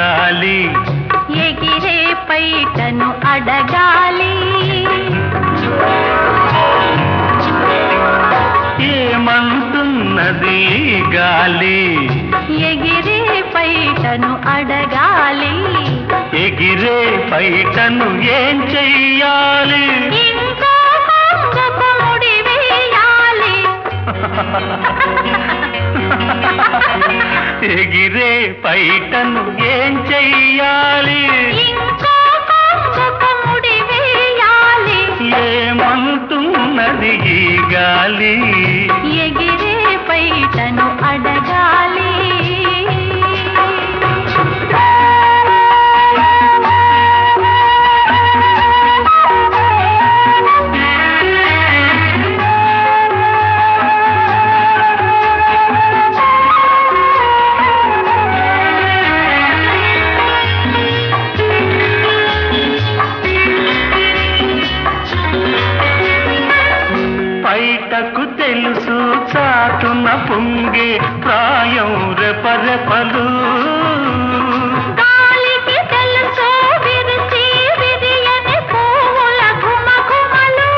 గాలి ఎగిరే పైటను అడగాలి ఏమంటున్నది ఈ గాలి ఎగిరే పైటను అడగాలి ఎగిరే పైటను ఏం చెయ్యాలి ఇంకో కొంగకు ముడి వేయాలి ఎగిరే పైటను ఏం చెయ్యాలి ఇంకో కొంగకు ముడి వేయాలి ఏమంటున్నది ఈ గాలి ఎగిరే పైటను అడగాలి బయటకు తెలుసు చాటున పొంగే ప్రాయం రెపరెపలు గాలికి తెలుసు విరిసి విరియని పువ్వుల ఘుమఘుమలు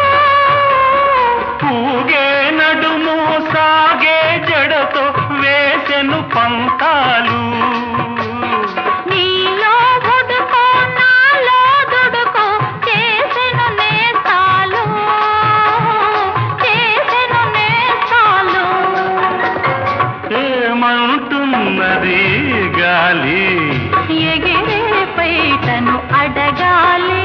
పూగే నడుము సాగే జడతో వేసెను పంతాలు నీలో ఉడుకో నాలో దుడుకో చేసెను నేస్తాలు చేసెను నేస్తాలు ఏమంటున్నది గాలి ఎగిరే పైటను అడగాలి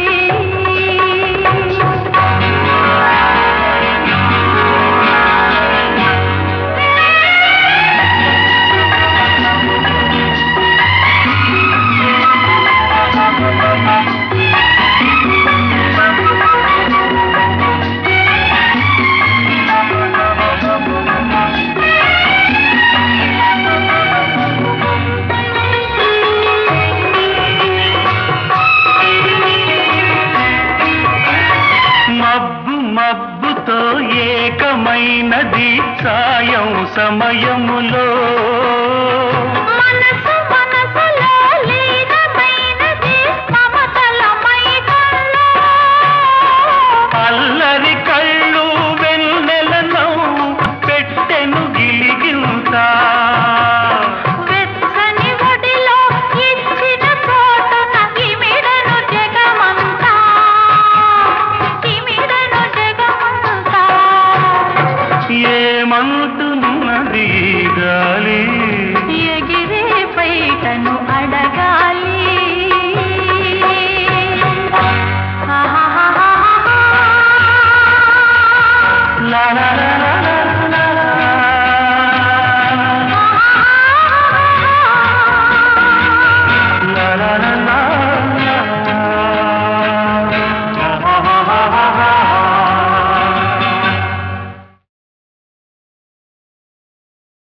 మబ్బు మబ్బుతో ఏకమైనది సాయం సమయములో మనసు మనసులో లీనమైనది మమతల మైకల్లో అల్లరి కళ్ళు వెన్నెల నవ్వు పెట్టెను గిలిగింత వెచ్చని ఒడిలో ఇచ్చిన చోటున ఇమిడను జగమంతా ఇమిడను జగమంతా ఏమంటు